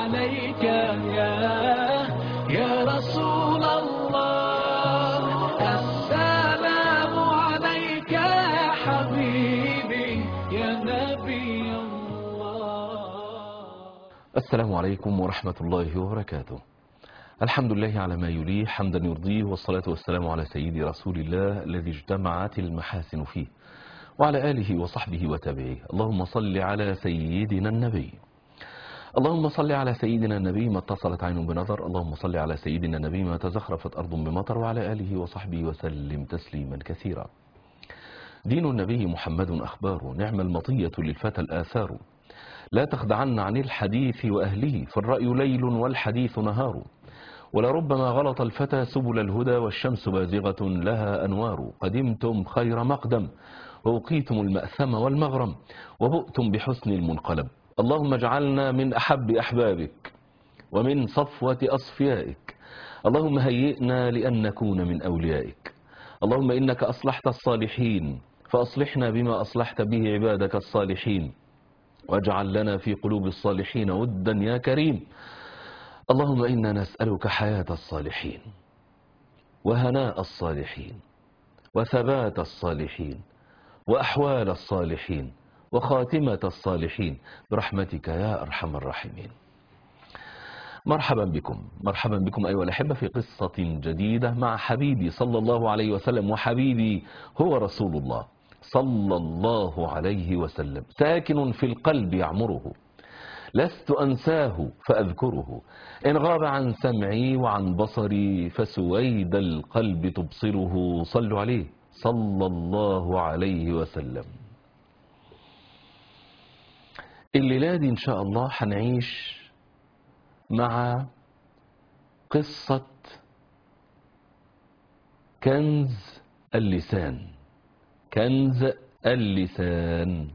عليك يا يا رسول الله السلام عليك يا حبيبي يا نبي الله السلام عليكم ورحمة الله وبركاته الحمد لله على ما يليه حمدا يرضيه والصلاة والسلام على سيدي رسول الله الذي اجتمعت المحاسن فيه وعلى آله وصحبه وتابعيه اللهم صل على سيدنا النبي اللهم صل على سيدنا النبي ما اتصلت عين بنظر اللهم صل على سيدنا النبي ما تزخرفت أرض بمطر وعلى آله وصحبه وسلم تسليما كثيرا دين النبي محمد أخبار نعم المطية للفتى الآثار لا تخدعن عن الحديث وأهله فالرأي ليل والحديث نهار ولربما غلط الفتى سبل الهدى والشمس بازغة لها أنوار قدمتم خير مقدم ووقيتم المأثم والمغرم وبؤتم بحسن المنقلب اللهم اجعلنا من أحب أحبابك ومن صفوة أصفيائك اللهم هيئنا لأن نكون من أوليائك اللهم إنك أصلحت الصالحين فأصلحنا بما أصلحت به عبادك الصالحين واجعل لنا في قلوب الصالحين ودا يا كريم اللهم إنا نسألك حياة الصالحين وهناء الصالحين وثبات الصالحين وأحوال الصالحين وخاتمة الصالحين برحمتك يا أرحم الراحمين مرحبا بكم مرحبا بكم أيها الأحبة في قصة جديدة مع حبيبي صلى الله عليه وسلم وحبيبي هو رسول الله صلى الله عليه وسلم ساكن في القلب يعمره لست أنساه فأذكره إن غاب عن سمعي وعن بصري فسويد القلب تبصره صلوا عليه صلى الله عليه وسلم الليلة دي إن شاء الله هنعيش مع قصة كنز اللسان كنز اللسان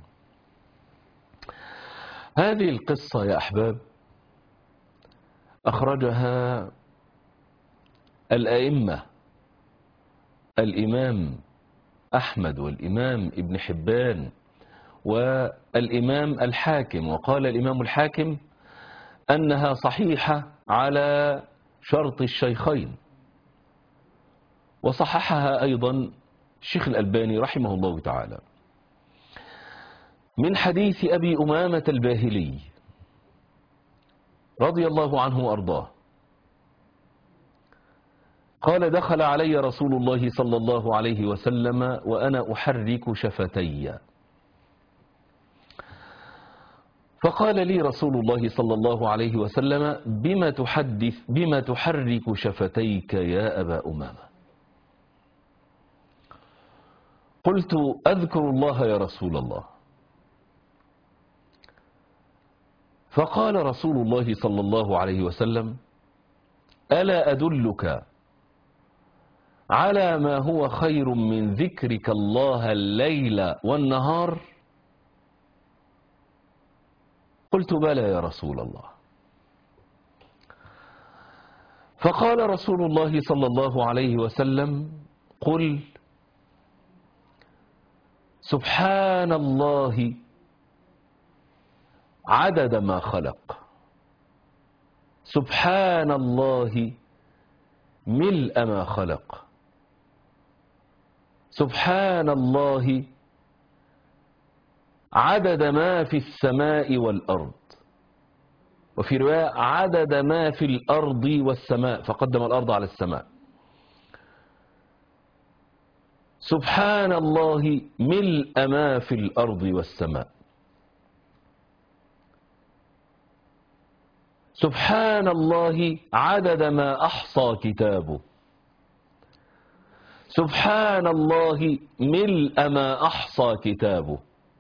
هذه القصة يا أحباب أخرجها الأئمة الإمام أحمد والإمام ابن حبان والإمام الحاكم وقال الإمام الحاكم أنها صحيحة على شرط الشيخين وصححها أيضا الشيخ الألباني رحمه الله تعالى من حديث أبي أمامة الباهلي رضي الله عنه وأرضاه قال دخل علي رسول الله صلى الله عليه وسلم وأنا أحرك شفتي فقال لي رسول الله صلى الله عليه وسلم بما تحدث بما تحرك شفتيك يا أبا أمامة قلت أذكر الله يا رسول الله فقال رسول الله صلى الله عليه وسلم ألا أدلك على ما هو خير من ذكرك الله الليل والنهار قلت بلى يا رسول الله فقال رسول الله صلى الله عليه وسلم قل سبحان الله عدد ما خلق سبحان الله ملء ما خلق سبحان الله عدد ما في السماء والأرض وفي رواية عدد ما في الأرض والسماء فقدم الأرض على السماء سبحان الله ملء ما في الأرض والسماء سبحان الله عدد ما أحصى كتابه سبحان الله ملء ما أحصى كتابه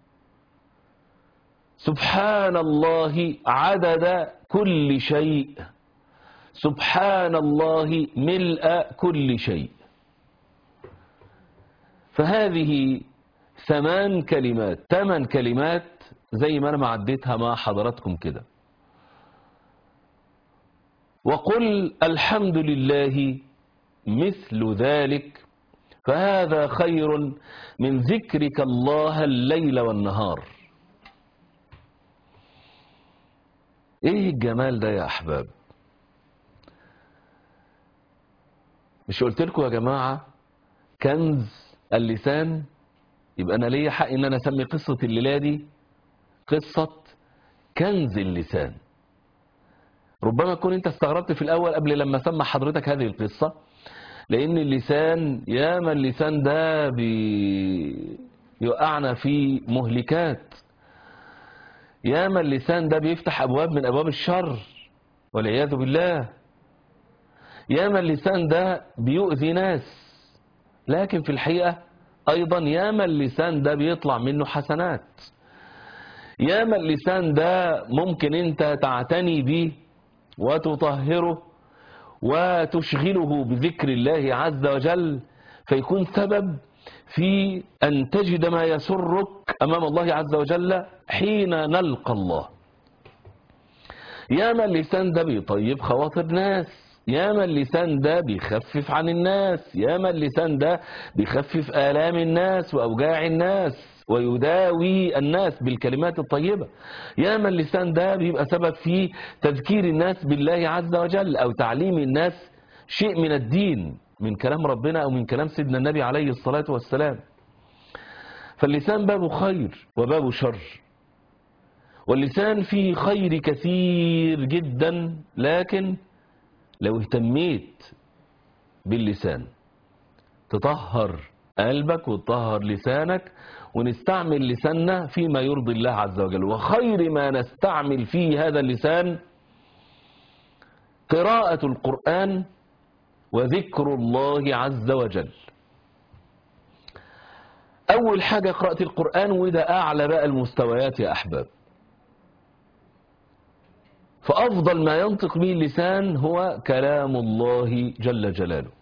سبحان الله عدد كل شيء سبحان الله ملء كل شيء فهذه ثمان كلمات ثمان كلمات زي ما انا ما عديتها مع حضراتكم كده وقل الحمد لله مثل ذلك فهذا خير من ذكرك الله الليل والنهار ايه الجمال ده يا احباب مش قلت لكم يا جماعة كنز اللسان يبقى انا ليا حق ان انا اسمي قصة الليلة دي قصة كنز اللسان ربما تكون انت استغربت في الاول قبل لما سمع حضرتك هذه القصة لان اللسان ياما اللسان ده بيوقعنا في مهلكات ياما اللسان ده بيفتح ابواب من ابواب الشر والعياذ بالله ياما اللسان ده بيؤذي ناس لكن في الحقيقة ايضا ياما اللسان ده بيطلع منه حسنات ياما اللسان ده ممكن انت تعتني به وتطهره وتشغله بذكر الله عز وجل فيكون سبب في أن تجد ما يسرك أمام الله عز وجل حين نلقى الله ياما اللسان ده بيطيب خواطر ناس ياما اللسان ده بيخفف عن الناس ياما اللسان ده بيخفف آلام الناس وأوجاع الناس ويداوي الناس بالكلمات الطيبة ياما اللسان ده بيبقى سبب في تذكير الناس بالله عز وجل أو تعليم الناس شيء من الدين من كلام ربنا أو من كلام سيدنا النبي عليه الصلاة والسلام فاللسان باب خير وباب شر واللسان فيه خير كثير جدا لكن لو اهتميت باللسان تطهر قلبك وتطهر لسانك ونستعمل لساننا فيما يرضي الله عز وجل وخير ما نستعمل فيه هذا اللسان قراءة القرآن وذكر الله عز وجل أول حاجة قراءة القرآن وده أعلى بقى المستويات يا أحباب فأفضل ما ينطق به اللسان هو كلام الله جل جلاله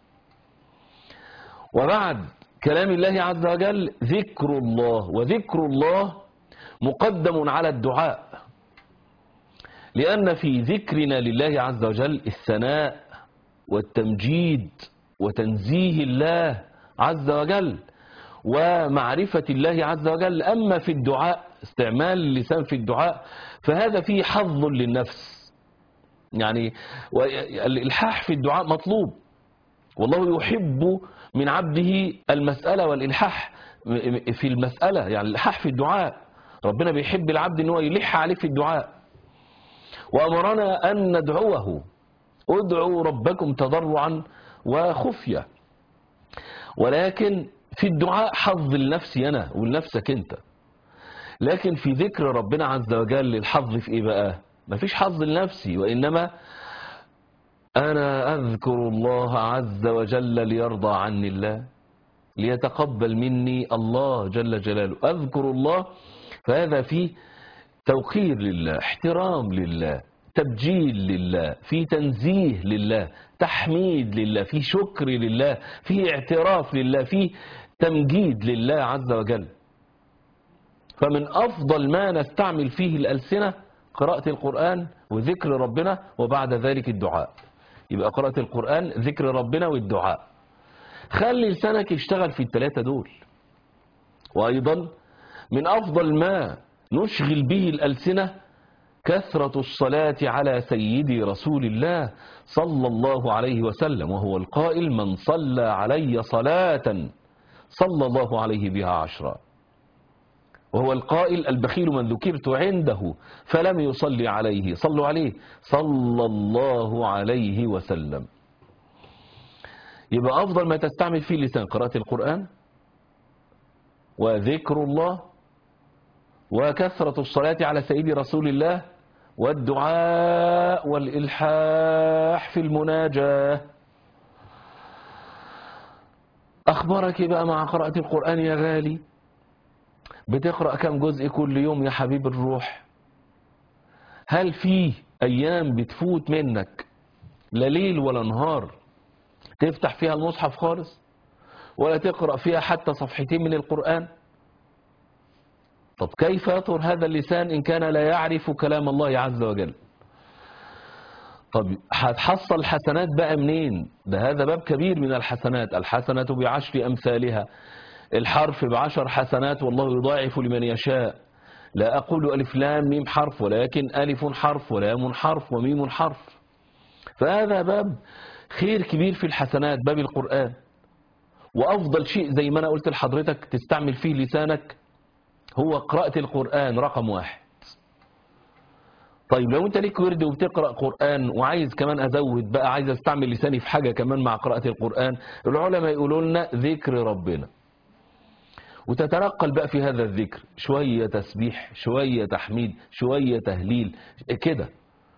وبعد كلام الله عز وجل ذكر الله وذكر الله مقدم على الدعاء لأن في ذكرنا لله عز وجل الثناء والتمجيد وتنزيه الله عز وجل ومعرفة الله عز وجل أما في الدعاء استعمال اللسان في الدعاء فهذا فيه حظ للنفس يعني الإلحاح في الدعاء مطلوب والله يحب من عبده المسألة والإلحاح في المسألة يعني الإلحاح في الدعاء ربنا بيحب العبد أنه يلح عليه في الدعاء وأمرنا أن ندعوه ادعوا ربكم تضرعا وخفية ولكن في الدعاء حظ لنفسي أنا ولنفسك أنت لكن في ذكر ربنا عز وجل الحظ في إيه بقى مفيش حظ لنفسي وإنما أنا أذكر الله عز وجل ليرضى عني الله ليتقبل مني الله جل جلاله أذكر الله فهذا فيه توقير لله احترام لله تبجيل لله في تنزيه لله تحميد لله في شكر لله في اعتراف لله في تمجيد لله عز وجل فمن أفضل ما نستعمل فيه الألسنة قراءة القرآن وذكر ربنا وبعد ذلك الدعاء يبقى قراءة القرآن ذكر ربنا والدعاء خلي لسانك يشتغل في الثلاثة دول وأيضا من أفضل ما نشغل به الألسنة كثرة الصلاة على سيدي رسول الله صلى الله عليه وسلم وهو القائل من صلى علي صلاة صلى الله عليه بها عشرا وهو القائل البخيل من ذكرت عنده فلم يصلي عليه صلوا عليه صلى الله عليه وسلم يبقى أفضل ما تستعمل فيه لسان قراءة القرآن وذكر الله وكثرة الصلاة على سيد رسول الله والدعاء والإلحاح في المناجاة أخبارك بقى مع قراءة القرآن يا غالي بتقرأ كم جزء كل يوم يا حبيب الروح هل في أيام بتفوت منك لا ليل ولا نهار تفتح فيها المصحف خالص ولا تقرأ فيها حتى صفحتين من القرآن طب كيف يطهر هذا اللسان إن كان لا يعرف كلام الله عز وجل طب هتحصل حسنات بقى منين ده هذا باب كبير من الحسنات الحسنة بعشر أمثالها الحرف بعشر حسنات والله يضاعف لمن يشاء لا أقول ألف لام ميم حرف ولكن ألف حرف ولام حرف وميم حرف فهذا باب خير كبير في الحسنات باب القرآن وأفضل شيء زي ما أنا قلت لحضرتك تستعمل فيه لسانك هو قراءة القرآن رقم واحد طيب لو انت ليك ورد وبتقرأ قرآن وعايز كمان ازود بقى عايز استعمل لساني في حاجة كمان مع قراءة القرآن العلماء يقولوا لنا ذكر ربنا وتتنقل بقى في هذا الذكر شوية تسبيح شوية تحميد شوية تهليل كده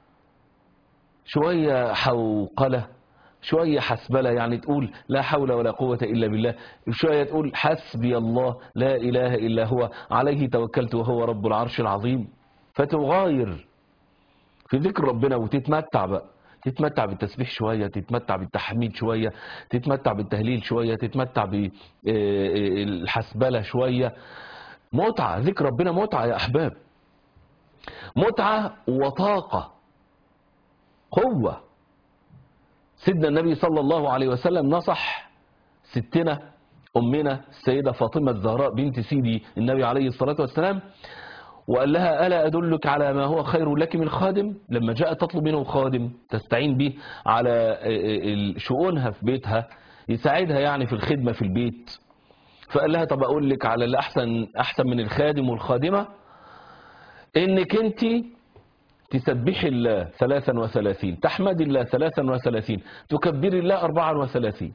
شوية حوقلة شوية حسبلة يعني تقول لا حول ولا قوة إلا بالله شوية تقول حسبي الله لا إله إلا هو عليه توكلت وهو رب العرش العظيم فتغاير في ذكر ربنا وتتمتع بقى تتمتع بالتسبيح شوية تتمتع بالتحميد شوية تتمتع بالتهليل شوية تتمتع بالحسبلة شوية متعة ذكر ربنا متعة يا أحباب متعة وطاقة قوة سيدنا النبي صلى الله عليه وسلم نصح ستنا أمنا السيدة فاطمة الزهراء بنت سيدي النبي عليه الصلاة والسلام وقال لها ألا أدلك على ما هو خير لك من خادم لما جاء تطلب منه خادم تستعين به على شؤونها في بيتها يساعدها يعني في الخدمة في البيت فقال لها طب أقول لك على الأحسن أحسن من الخادم والخادمة إنك أنت تسبحي الله ثلاثا وثلاثين تحمد الله ثلاثا وثلاثين تكبري الله أربعا وثلاثين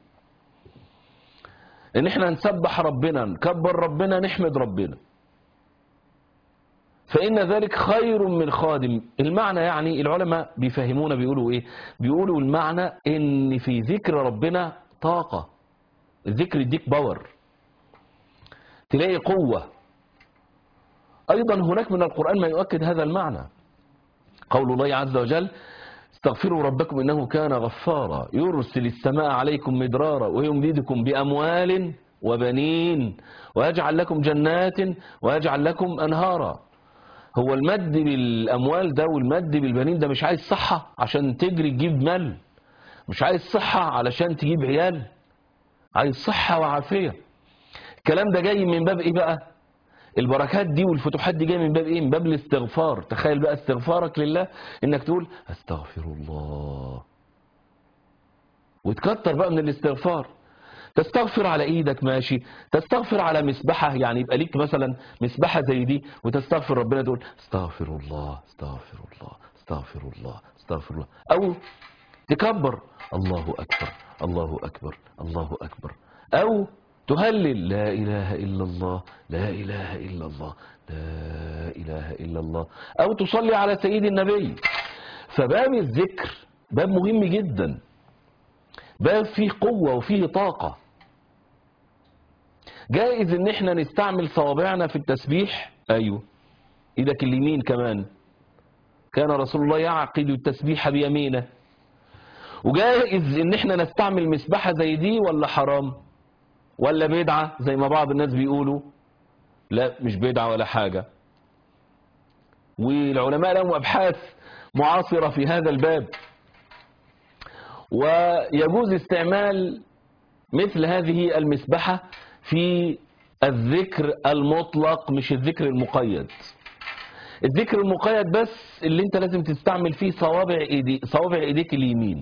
إن إحنا نسبح ربنا نكبر ربنا نحمد ربنا فإن ذلك خير من خادم المعنى يعني العلماء بيفهمونا بيقولوا إيه بيقولوا المعنى إن في ذكر ربنا طاقة الذكر يديك باور تلاقي قوة أيضا هناك من القرآن ما يؤكد هذا المعنى قول الله عز وجل استغفروا ربكم إنه كان غفارا يرسل السماء عليكم مدرارا ويمددكم بأموال وبنين ويجعل لكم جنات ويجعل لكم أنهارا هو المد بالأموال ده والمد بالبنين ده مش عايز صحة عشان تجري تجيب مال مش عايز صحة علشان تجيب عيال عايز صحة وعافية الكلام ده جاي من باب ايه بقى البركات دي والفتوحات دي جايه من باب ايه من باب الاستغفار تخيل بقى استغفارك لله انك تقول استغفر الله وتكتر بقى من الاستغفار تستغفر على ايدك ماشي تستغفر على مسبحة يعني يبقى ليك مثلا مسبحة زي دي وتستغفر ربنا تقول استغفر الله استغفر الله استغفر الله استغفر الله او تكبر الله اكبر الله اكبر الله اكبر او تهلل لا اله الا الله لا اله الا الله لا اله الا الله او تصلي على سيد النبي فباب الذكر باب مهم جدا باب فيه قوة وفيه طاقة جائز ان احنا نستعمل صوابعنا في التسبيح ايوه ايدك اليمين كمان كان رسول الله يعقد التسبيح بيمينه وجائز ان احنا نستعمل مسبحة زي دي ولا حرام ولا بدعة زي ما بعض الناس بيقولوا لا مش بدعة ولا حاجة والعلماء لهم ابحاث معاصرة في هذا الباب ويجوز استعمال مثل هذه المسبحة في الذكر المطلق مش الذكر المقيد الذكر المقيد بس اللي انت لازم تستعمل فيه صوابع ايدي صوابع ايديك اليمين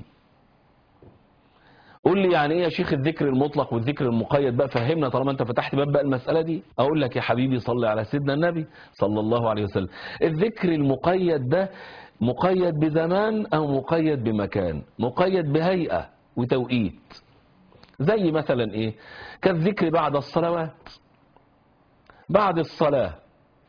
قول لي يعني ايه يا شيخ الذكر المطلق والذكر المقيد بقى فهمنا طالما انت فتحت باب بقى المسألة دي اقول لك يا حبيبي صلي على سيدنا النبي صلى الله عليه وسلم الذكر المقيد ده مقيد بزمان او مقيد بمكان مقيد بهيئة وتوقيت زي مثلا ايه كالذكر بعد الصلوات بعد الصلاة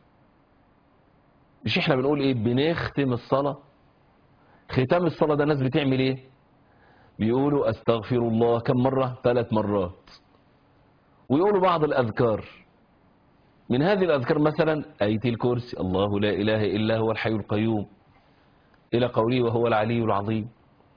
مش احنا بنقول ايه بنختم الصلاة ختام الصلاة ده الناس بتعمل ايه بيقولوا استغفر الله كم مرة ثلاث مرات ويقولوا بعض الاذكار من هذه الاذكار مثلا اية الكرسي الله لا اله الا هو الحي القيوم الى قوله وهو العلي العظيم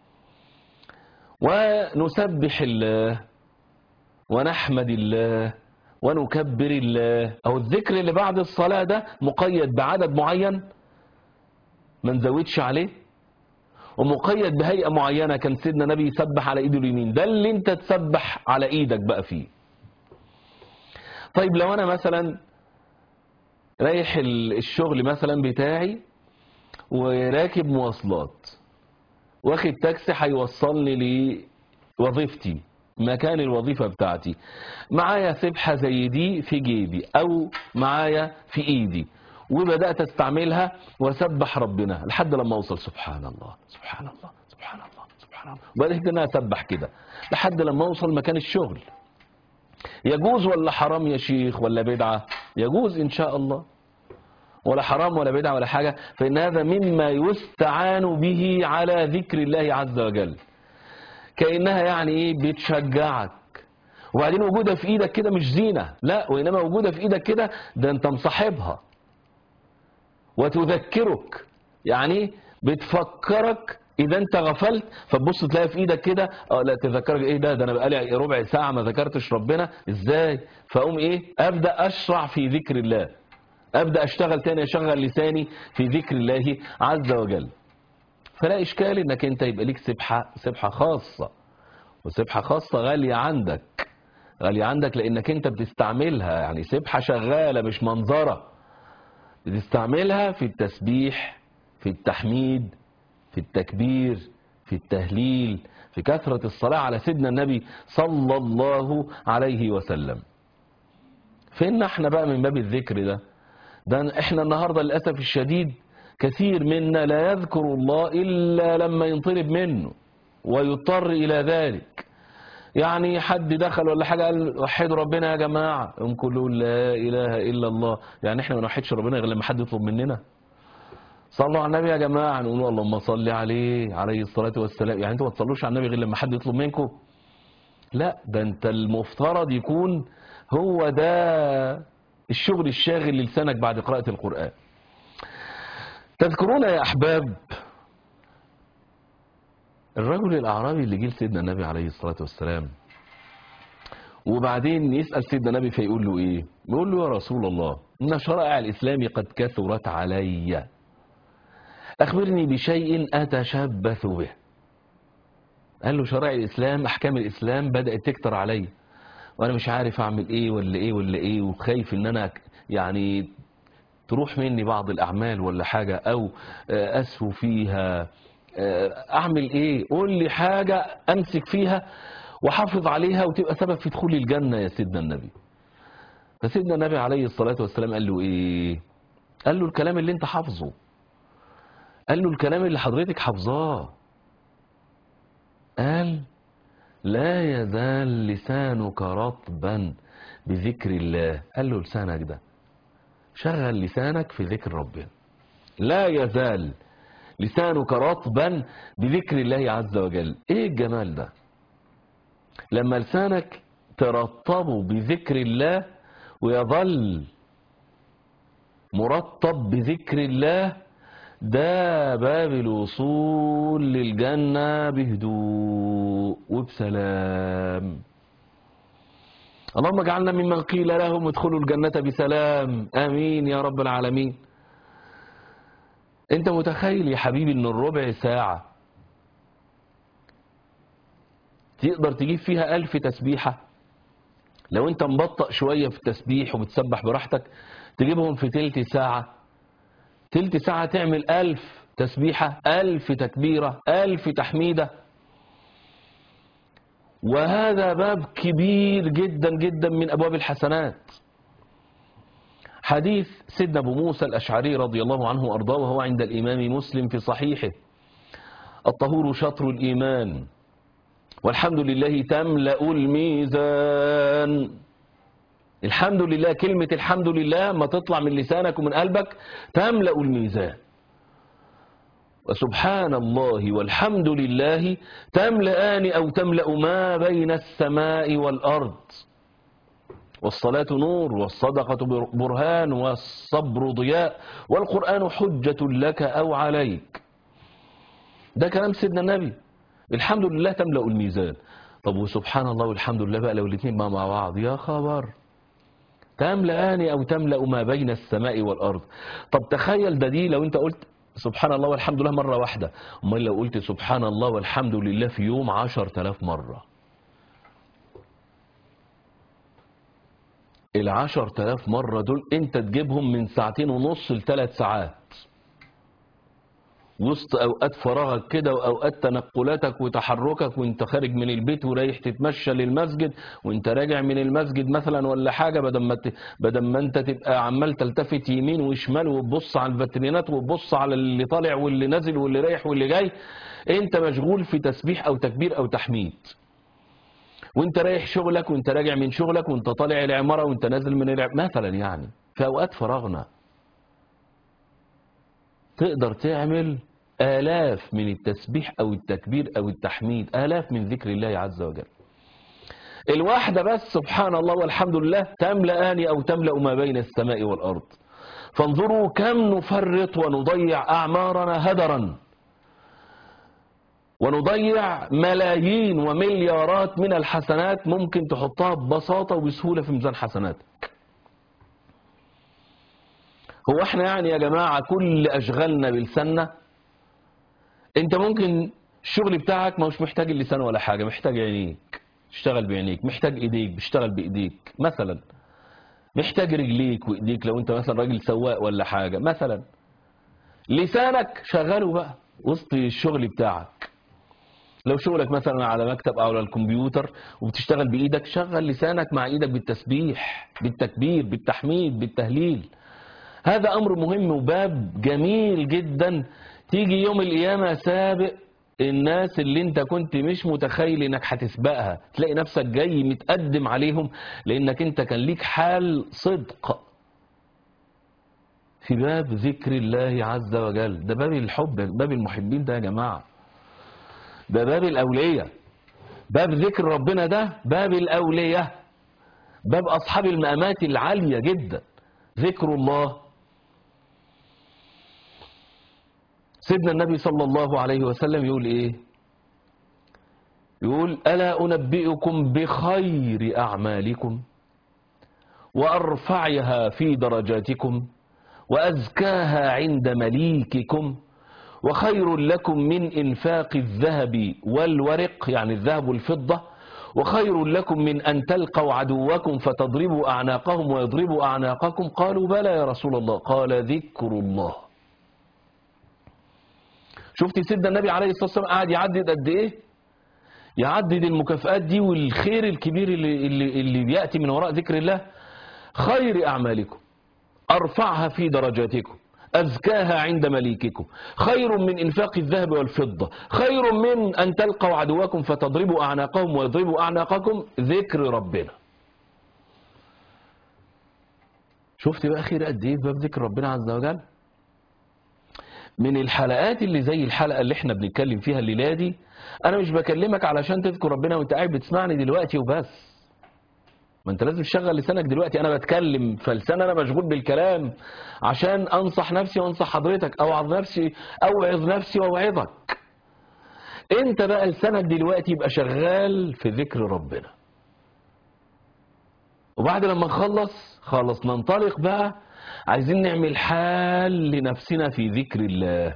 ونسبح الله ونحمد الله ونكبر الله أو الذكر اللي بعد الصلاة ده مقيد بعدد معين ما نزودش عليه ومقيد بهيئة معينة كان سيدنا نبي يسبح على ايده اليمين ده اللي انت تسبح على ايدك بقى فيه طيب لو انا مثلا رايح ال- الشغل مثلا بتاعي وراكب مواصلات واخد تاكسي هيوصلني لوظيفتي مكان الوظيفة بتاعتي معايا سبحة زي دي في جيبي او معايا في ايدي وبدأت استعملها واسبح ربنا لحد لما اوصل سبحان الله سبحان الله سبحان الله سبحان الله وبدأت ان انا اسبح كده لحد لما اوصل مكان الشغل يجوز ولا حرام يا شيخ ولا بدعة يجوز ان شاء الله ولا حرام ولا بدعة ولا حاجة فإن هذا مما يستعان به على ذكر الله عز وجل كأنها يعني إيه بتشجعك وبعدين وجودها في إيدك كده مش زينة لا وإنما وجودها في إيدك كده ده أنت مصاحبها وتذكرك يعني بتفكرك إذا أنت غفلت فتبص تلاقي في إيدك كده اه لا تذكرك إيه ده ده أنا بقالي ربع ساعة ما ذكرتش ربنا إزاي فأقوم إيه أبدأ أشرع في ذكر الله أبدأ أشتغل تاني أشغل لساني في ذكر الله عز وجل فلا إشكال إنك أنت يبقى ليك سبحة سبحة خاصة وسبحة خاصة غالية عندك غالية عندك لأنك أنت بتستعملها يعني سبحة شغالة مش منظرة بتستعملها في التسبيح في التحميد في التكبير في التهليل في كثرة الصلاة على سيدنا النبي صلى الله عليه وسلم فين احنا بقى من باب الذكر ده ده احنا النهاردة للأسف الشديد كثير منا لا يذكر الله إلا لما ينطلب منه ويضطر إلى ذلك يعني حد دخل ولا حاجة قال وحدوا ربنا يا جماعة يوم كله لا إله إلا الله يعني احنا ما نوحدش ربنا غير لما حد يطلب مننا صلوا على النبي يا جماعة نقول اللهم صل عليه عليه الصلاة والسلام يعني انتوا ما تصلوش على النبي غير لما حد يطلب منكم لا ده انت المفترض يكون هو ده الشغل الشاغل للسانك بعد قراءة القرآن تذكرون يا أحباب الرجل الأعرابي اللي جه لسيدنا النبي عليه الصلاة والسلام وبعدين يسأل سيدنا النبي فيقول له إيه يقول له يا رسول الله إن شرائع الإسلام قد كثرت علي أخبرني بشيء أتشبث به قال له شرائع الإسلام أحكام الإسلام بدأت تكتر علي وأنا مش عارف أعمل إيه ولا إيه ولا إيه وخايف إن أنا يعني تروح مني بعض الأعمال ولا حاجة أو أسهو فيها أعمل إيه قول لي حاجة أمسك فيها وحافظ عليها وتبقى سبب في دخول الجنة يا سيدنا النبي فسيدنا النبي عليه الصلاة والسلام قال له إيه قال له الكلام اللي انت حافظه قال له الكلام اللي حضرتك حافظاه قال لا يزال لسانك رطبا بذكر الله قال له لسانك ده شغل لسانك في ذكر ربنا لا يزال لسانك رطبا بذكر الله عز وجل ايه الجمال ده لما لسانك ترطبه بذكر الله ويظل مرطب بذكر الله ده باب الوصول للجنة بهدوء وبسلام اللهم اجعلنا ممن قيل لهم ادخلوا الجنة بسلام آمين يا رب العالمين انت متخيل يا حبيبي ان الربع ساعة تقدر تجيب فيها ألف تسبيحة لو انت مبطأ شوية في التسبيح وبتسبح براحتك تجيبهم في تلت ساعة تلت ساعة تعمل ألف تسبيحة ألف تكبيرة ألف تحميدة وهذا باب كبير جدا جدا من أبواب الحسنات حديث سيدنا أبو موسى الأشعري رضي الله عنه وأرضاه وهو عند الإمام مسلم في صحيحه الطهور شطر الإيمان والحمد لله تملأ الميزان الحمد لله كلمة الحمد لله ما تطلع من لسانك ومن قلبك تملأ الميزان وسبحان الله والحمد لله تملأان أو تملأ ما بين السماء والأرض والصلاة نور والصدقة برهان والصبر ضياء والقرآن حجة لك أو عليك ده كلام سيدنا النبي الحمد لله تملأ الميزان طب وسبحان الله والحمد لله بقى لو الاثنين مع بعض يا خبر تملأان أو تملأ ما بين السماء والأرض طب تخيل ده دي لو انت قلت سبحان الله والحمد لله مرة واحدة امال لو قلت سبحان الله والحمد لله في يوم عشر تلاف مرة العشر تلاف مرة دول انت تجيبهم من ساعتين ونص لثلاث ساعات وسط اوقات فراغك كده واوقات تنقلاتك وتحركك وانت خارج من البيت ورايح تتمشى للمسجد وانت راجع من المسجد مثلا ولا حاجه بدل ما ت- بدل ما انت تبقى عمال تلتفت يمين وشمال وتبص على الفاترينات وتبص على اللي طالع واللي نازل واللي رايح واللي جاي انت مشغول في تسبيح او تكبير او تحميد وانت رايح شغلك وانت راجع من شغلك وانت طالع العماره وانت نازل من العماره مثلا يعني في اوقات فراغنا تقدر تعمل آلاف من التسبيح أو التكبير أو التحميد آلاف من ذكر الله عز وجل الواحدة بس سبحان الله والحمد لله تملأان أو تملأ ما بين السماء والأرض فانظروا كم نفرط ونضيع أعمارنا هدرا ونضيع ملايين ومليارات من الحسنات ممكن تحطها ببساطة وبسهولة في ميزان حسناتك هو احنا يعني يا جماعة كل أشغالنا بلساننا انت ممكن الشغل بتاعك ما مش محتاج اللسان ولا حاجة محتاج عينيك تشتغل بعينيك محتاج ايديك بتشتغل بايديك مثلا محتاج رجليك وايديك لو انت مثلا راجل سواق ولا حاجة مثلا لسانك شغله بقى وسط الشغل بتاعك لو شغلك مثلا على مكتب او على الكمبيوتر وبتشتغل بايدك شغل لسانك مع ايدك بالتسبيح بالتكبير بالتحميد بالتهليل هذا امر مهم وباب جميل جدا تيجي يوم القيامة سابق الناس اللي انت كنت مش متخيل انك هتسبقها تلاقي نفسك جاي متقدم عليهم لانك انت كان ليك حال صدق في باب ذكر الله عز وجل ده باب الحب باب المحبين ده يا جماعة ده باب الأولية باب ذكر ربنا ده باب الأولية باب أصحاب المقامات العالية جدا ذكر الله سيدنا النبي صلى الله عليه وسلم يقول ايه يقول ألا أنبئكم بخير أعمالكم وأرفعها في درجاتكم وأزكاها عند مليككم وخير لكم من إنفاق الذهب والورق يعني الذهب والفضة وخير لكم من أن تلقوا عدوكم فتضربوا أعناقهم ويضربوا أعناقكم قالوا بلى يا رسول الله قال ذكر الله شفت سيدنا النبي عليه الصلاة والسلام قاعد يعدد قد ايه يعدد المكافآت دي والخير الكبير اللي, اللي, اللي بيأتي من وراء ذكر الله خير أعمالكم أرفعها في درجاتكم أزكاها عند مليككم خير من إنفاق الذهب والفضة خير من أن تلقوا عدوكم فتضربوا أعناقهم ويضربوا أعناقكم ذكر ربنا شفت بقى خير قد ايه في باب ذكر ربنا عز وجل من الحلقات اللي زي الحلقة اللي احنا بنتكلم فيها الليلة دي انا مش بكلمك علشان تذكر ربنا وانت قاعد بتسمعني دلوقتي وبس ما انت لازم تشغل لسانك دلوقتي انا بتكلم فلسان انا مشغول بالكلام عشان انصح نفسي وانصح حضرتك اوعظ نفسي اوعظ نفسي واوعظك انت بقى لسانك دلوقتي يبقى شغال في ذكر ربنا وبعد لما نخلص خلص ننطلق بقى عايزين نعمل حال لنفسنا في ذكر الله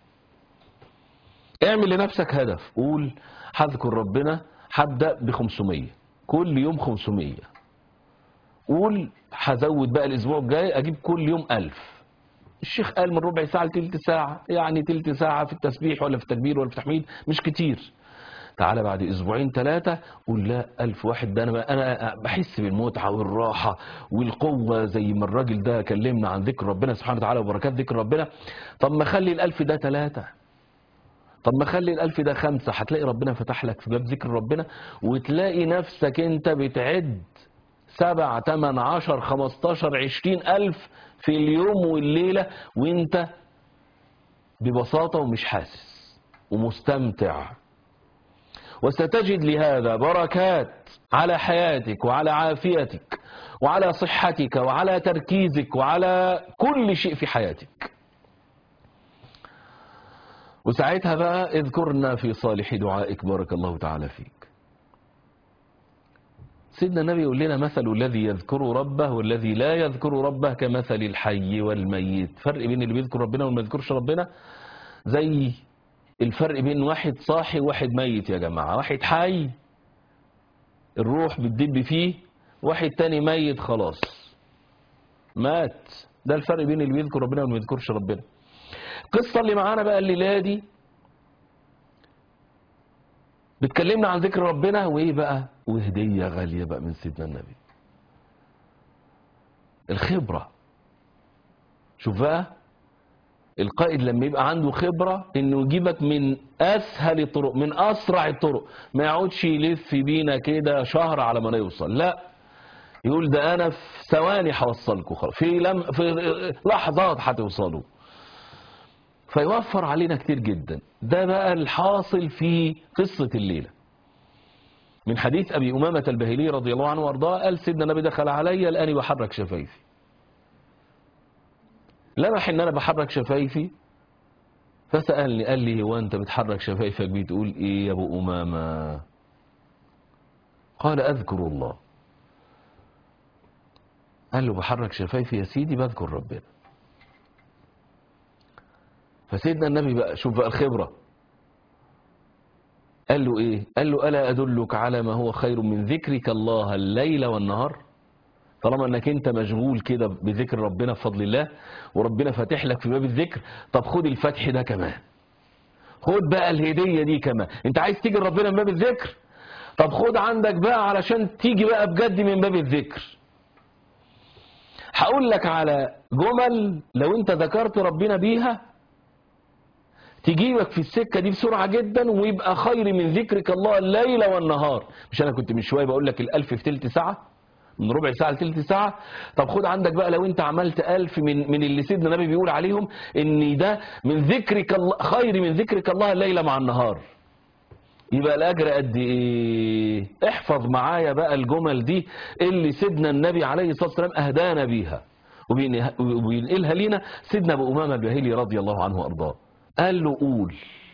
اعمل لنفسك هدف قول هذكر ربنا هبدأ ب 500 كل يوم 500 قول هزود بقى الاسبوع الجاي اجيب كل يوم 1000 الشيخ قال من ربع ساعة لتلت ساعة يعني تلت ساعة في التسبيح ولا في التكبير ولا في التحميد مش كتير تعالى بعد اسبوعين ثلاثة قول لا ألف واحد ده أنا أنا بحس بالمتعة والراحة والقوة زي ما الراجل ده كلمنا عن ذكر ربنا سبحانه وتعالى وبركات ذكر ربنا طب ما خلي الألف ده ثلاثة طب ما خلي الألف ده خمسة هتلاقي ربنا فتح لك في باب ذكر ربنا وتلاقي نفسك أنت بتعد سبع تمن عشر خمستاشر عشرين ألف في اليوم والليلة وانت ببساطة ومش حاسس ومستمتع وستجد لهذا بركات على حياتك وعلى عافيتك وعلى صحتك وعلى تركيزك وعلى كل شيء في حياتك وساعتها بقى اذكرنا في صالح دعائك بارك الله تعالى فيك سيدنا النبي يقول لنا مثل الذي يذكر ربه والذي لا يذكر ربه كمثل الحي والميت فرق بين اللي بيذكر ربنا واللي ما يذكرش ربنا زي الفرق بين واحد صاحي وواحد ميت يا جماعة واحد حي الروح بتدب فيه واحد تاني ميت خلاص مات ده الفرق بين اللي بيذكر ربنا واللي ما بيذكرش ربنا القصة اللي معانا بقى الليلة دي بتكلمنا عن ذكر ربنا وايه بقى وهدية غالية بقى من سيدنا النبي الخبرة شوف بقى القائد لما يبقى عنده خبرة انه يجيبك من اسهل الطرق من اسرع الطرق ما يقعدش يلف بينا كده شهر على ما يوصل لا يقول ده انا في ثواني هوصلكم خلاص في لم في لحظات هتوصلوا فيوفر علينا كتير جدا ده بقى الحاصل في قصة الليلة من حديث أبي أمامة البهلي رضي الله عنه وارضاه قال سيدنا النبي دخل علي الآن بحرك شفايفي لمح ان انا بحرك شفايفي فسألني قال لي هو انت بتحرك شفايفك بتقول ايه يا ابو امامة قال اذكر الله قال له بحرك شفايفي يا سيدي بذكر ربنا فسيدنا النبي بقى شوف بقى الخبرة قال له ايه قال له ألا أدلك على ما هو خير من ذكرك الله الليل والنهار طالما انك انت مشغول كده بذكر ربنا بفضل الله وربنا فاتح لك في باب الذكر طب خد الفتح ده كمان خد بقى الهدية دي كمان انت عايز تيجي لربنا من باب الذكر طب خد عندك بقى علشان تيجي بقى بجد من باب الذكر هقول لك على جمل لو انت ذكرت ربنا بيها تجيبك في السكة دي بسرعة جدا ويبقى خير من ذكرك الله الليل والنهار مش انا كنت من شوية بقول لك الالف في تلت ساعة من ربع ساعة لتلت ساعة طب خد عندك بقى لو انت عملت ألف من, من اللي سيدنا النبي بيقول عليهم ان ده من ذكرك الله خير من ذكرك الله الليلة مع النهار يبقى الأجر قد إيه احفظ معايا بقى الجمل دي اللي سيدنا النبي عليه الصلاة والسلام أهدانا بيها وبينقلها لينا سيدنا أبو أمامة البهيلي رضي الله عنه وأرضاه قال له قول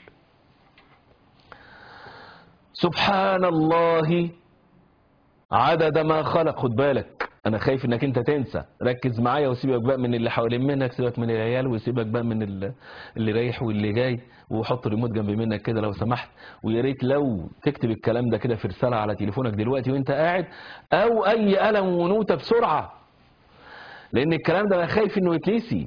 سبحان الله عدد ما خلق خد بالك انا خايف انك انت تنسى ركز معايا وسيبك بقى من اللي حوالين منك سيبك من العيال وسيبك بقى من اللي رايح واللي جاي وحط ريموت جنب منك كده لو سمحت ويا ريت لو تكتب الكلام ده كده في رساله على تليفونك دلوقتي وانت قاعد او اي قلم ونوته بسرعه لان الكلام ده انا خايف انه يتنسي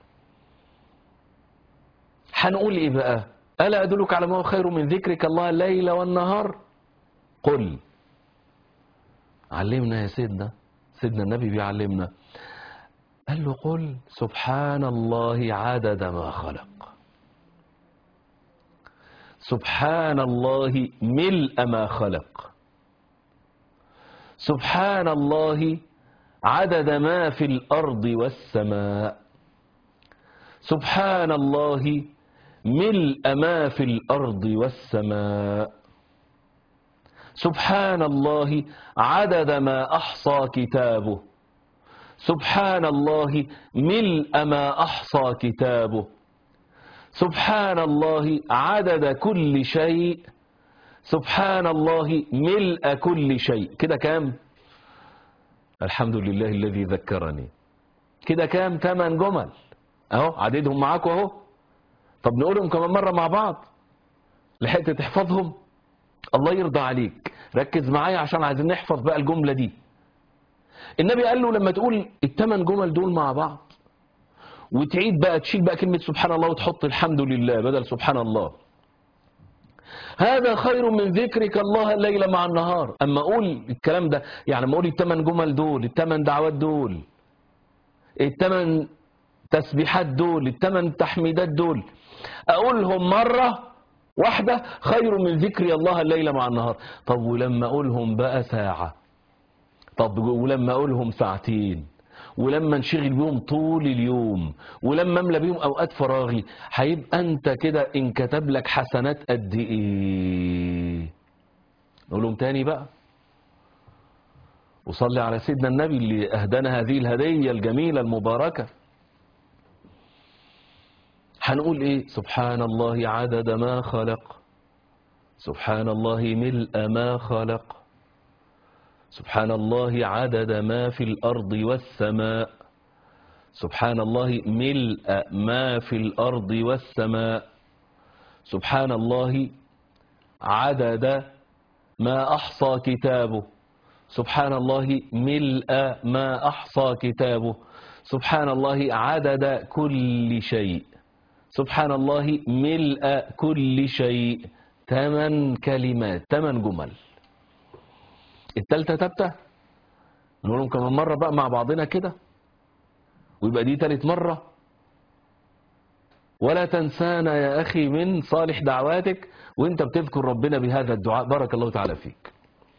هنقول ايه بقى الا ادلك على ما هو خير من ذكرك الله الليل والنهار قل علمنا يا سيدنا سيدنا النبي بيعلمنا قال له قل سبحان الله عدد ما خلق سبحان الله ملء ما خلق سبحان الله عدد ما في الأرض والسماء سبحان الله ملء ما في الأرض والسماء سبحان الله عدد ما أحصى كتابه سبحان الله ملء ما أحصى كتابه سبحان الله عدد كل شيء سبحان الله ملء كل شيء كده كام الحمد لله الذي ذكرني كده كام ثمان جمل اهو عددهم معاكم اهو طب نقولهم كمان مرة مع بعض لحقت تحفظهم الله يرضى عليك ركز معايا عشان عايزين نحفظ بقى الجملة دي النبي قال له لما تقول الثمان جمل دول مع بعض وتعيد بقى تشيل بقى كلمة سبحان الله وتحط الحمد لله بدل سبحان الله هذا خير من ذكرك الله الليل مع النهار اما اقول الكلام ده يعني اما اقول الثمان جمل دول الثمان دعوات دول الثمان تسبيحات دول الثمان تحميدات دول اقولهم مرة واحدة خير من ذكر الله الليل مع النهار طب ولما اقولهم بقى ساعة طب ولما اقولهم ساعتين ولما انشغل بيهم طول اليوم ولما املى بيهم اوقات فراغي هيبقى انت كده انكتب لك حسنات قد ايه نقولهم تاني بقى وصلي على سيدنا النبي اللي اهدانا هذه الهدية الجميلة المباركة هنقول ايه سبحان الله عدد ما خلق سبحان الله ملء ما خلق سبحان الله عدد ما في الأرض والسماء سبحان الله ملء ما في الأرض والسماء سبحان الله عدد ما أحصى كتابه سبحان الله ملء ما أحصى كتابه سبحان الله عدد كل شيء سبحان الله ملء كل شيء ثمان كلمات ثمان جمل التالتة تالتة نقولهم كمان مرة بقى مع بعضنا كده ويبقى دي تالت مرة ولا تنسانا يا أخي من صالح دعواتك وانت بتذكر ربنا بهذا الدعاء بارك الله تعالى فيك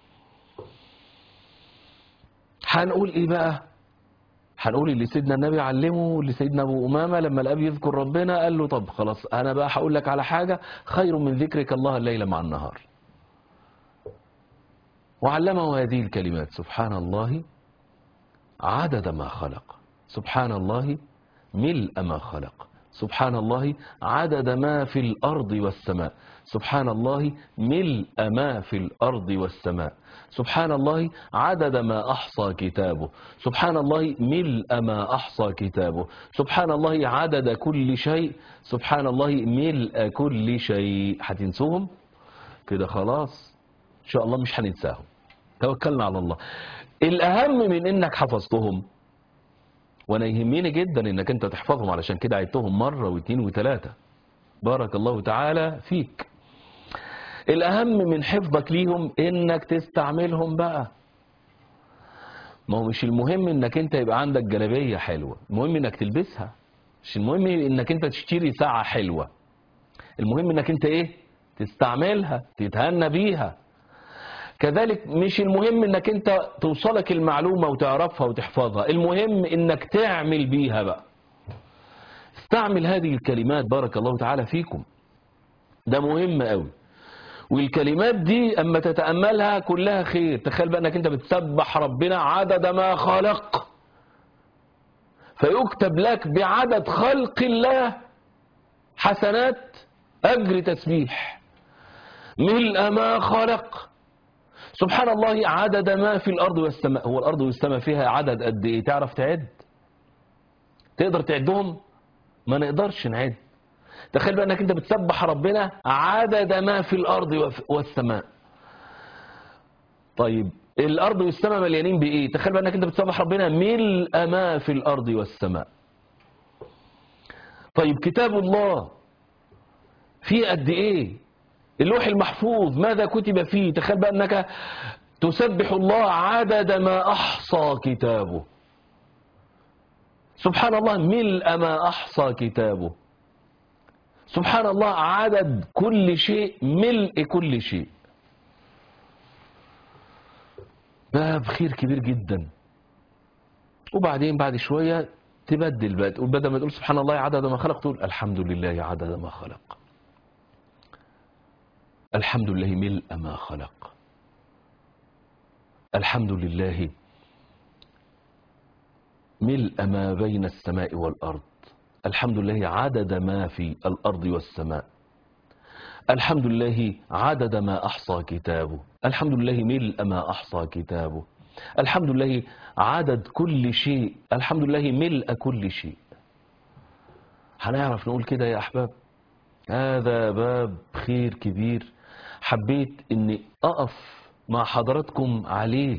هنقول ايه بقى هنقول اللي سيدنا النبي علمه اللي سيدنا ابو امامه لما الاب يذكر ربنا قال له طب خلاص انا بقى هقول لك على حاجه خير من ذكرك الله الليل مع النهار وعلمه هذه الكلمات سبحان الله عدد ما خلق سبحان الله ملء ما خلق سبحان الله عدد ما في الأرض والسماء سبحان الله ملء ما في الأرض والسماء سبحان الله عدد ما أحصى كتابه سبحان الله ملء ما أحصى كتابه سبحان الله عدد كل شيء سبحان الله ملء كل شيء هتنسوهم كده خلاص إن شاء الله مش هننساهم توكلنا على الله الأهم من إنك حفظتهم وانا يهمني جدا انك انت تحفظهم علشان كده عدتهم مرة واثنين وثلاثة بارك الله تعالى فيك الاهم من حفظك ليهم انك تستعملهم بقى ما هو مش المهم انك انت يبقى عندك جلابية حلوة المهم انك تلبسها مش المهم انك انت تشتري ساعة حلوة المهم انك انت ايه تستعملها تتهنى بيها كذلك مش المهم انك انت توصلك المعلومة وتعرفها وتحفظها المهم انك تعمل بيها بقى استعمل هذه الكلمات بارك الله تعالى فيكم ده مهم قوي والكلمات دي اما تتأملها كلها خير تخيل بقى انك انت بتسبح ربنا عدد ما خلق فيكتب لك بعدد خلق الله حسنات اجر تسبيح ملء ما خلق سبحان الله عدد ما في الأرض والسماء هو الأرض والسماء فيها عدد قد إيه تعرف تعد تقدر تعدهم ما نقدرش نعد تخيل بقى أنك أنت بتسبح ربنا عدد ما في الأرض والسماء طيب الأرض والسماء مليانين بإيه تخيل بقى أنك أنت بتسبح ربنا ملء ما في الأرض والسماء طيب كتاب الله فيه قد إيه اللوح المحفوظ ماذا كتب فيه تخيل بقى أنك تسبح الله عدد ما أحصى كتابه سبحان الله ملء ما أحصى كتابه سبحان الله عدد كل شيء ملء كل شيء باب خير كبير جدا وبعدين بعد شوية تبدل بقى تقول بدل ما تقول سبحان الله عدد ما خلق تقول الحمد لله عدد ما خلق الحمد لله ملء ما خلق الحمد لله ملء ما بين السماء والأرض الحمد لله عدد ما في الأرض والسماء الحمد لله عدد ما أحصى كتابه الحمد لله ملء ما أحصى كتابه الحمد لله عدد كل شيء الحمد لله ملء كل شيء هنعرف نقول كده يا أحباب هذا باب خير كبير حبيت اني اقف مع حضراتكم عليه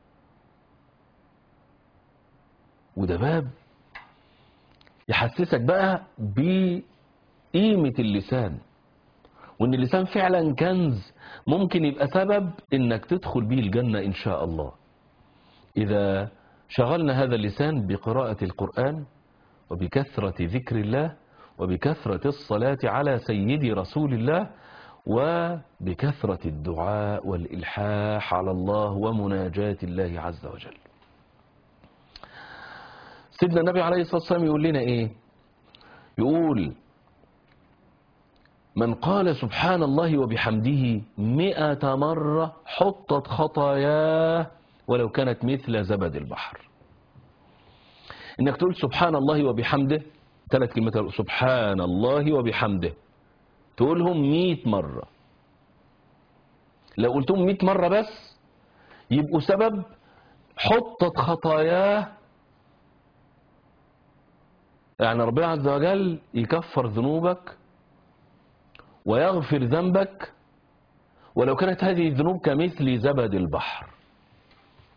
وده باب يحسسك بقى بقيمة اللسان وان اللسان فعلا كنز ممكن يبقى سبب انك تدخل به الجنة ان شاء الله اذا شغلنا هذا اللسان بقراءة القرآن وبكثرة ذكر الله وبكثرة الصلاة على سيدي رسول الله وبكثرة الدعاء والإلحاح على الله ومناجاة الله عز وجل سيدنا النبي عليه الصلاة والسلام يقول لنا إيه يقول من قال سبحان الله وبحمده مئة مرة حطت خطاياه ولو كانت مثل زبد البحر انك تقول سبحان الله وبحمده ثلاث كلمات سبحان الله وبحمده تقولهم مئة مرة لو قلتهم مئة مرة بس يبقوا سبب حطت خطاياه يعني ربنا عز وجل يكفر ذنوبك ويغفر ذنبك ولو كانت هذه الذنوب كمثل زبد البحر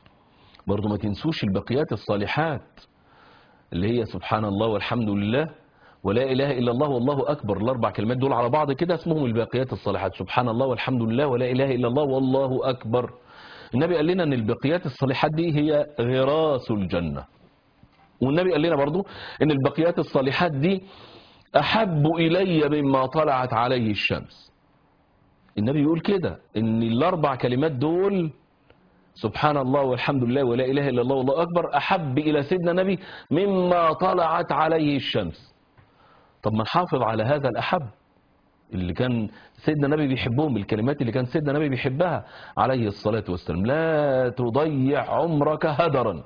برضو ما تنسوش البقيات الصالحات اللي هي سبحان الله والحمد لله ولا إله إلا الله والله أكبر الأربع كلمات دول على بعض كده اسمهم الباقيات الصالحات سبحان الله والحمد لله ولا إله إلا الله والله أكبر النبي قال لنا أن البقيات الصالحات دي هي غراس الجنة والنبي قال لنا برضو أن البقيات الصالحات دي أحب إلي مما طلعت عليه الشمس النبي يقول كده أن الأربع كلمات دول سبحان الله والحمد لله ولا إله إلا الله والله أكبر أحب إلى سيدنا النبي مما طلعت عليه الشمس طب ما نحافظ على هذا الأحب اللي كان سيدنا النبي بيحبهم الكلمات اللي كان سيدنا النبي بيحبها عليه الصلاة والسلام لا تضيع عمرك هدرا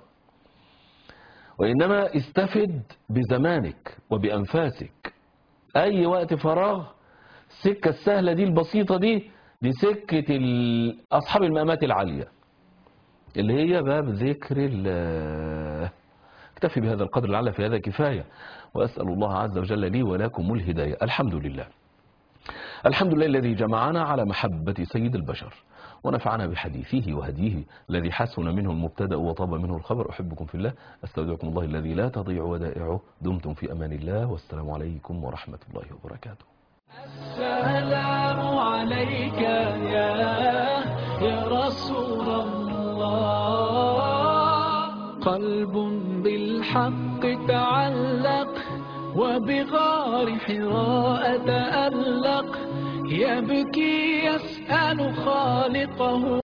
وإنما استفد بزمانك وبأنفاسك أي وقت فراغ السكة السهلة دي البسيطة دي دي سكة ال- أصحاب المقامات العالية اللي هي باب ذكر الله اكتفي بهذا القدر لعل في هذا كفاية وأسأل الله عز وجل لي ولكم الهداية الحمد لله الحمد لله الذي جمعنا على محبة سيد البشر ونفعنا بحديثه وهديه الذي حسن منه المبتدأ وطاب منه الخبر أحبكم في الله أستودعكم الله الذي لا تضيع ودائعه دمتم في أمان الله والسلام عليكم ورحمة الله وبركاته السلام عليك يا يا رسول الله قلب بالحق تعلق وبغار حراء تألق يبكي يسأل خالقه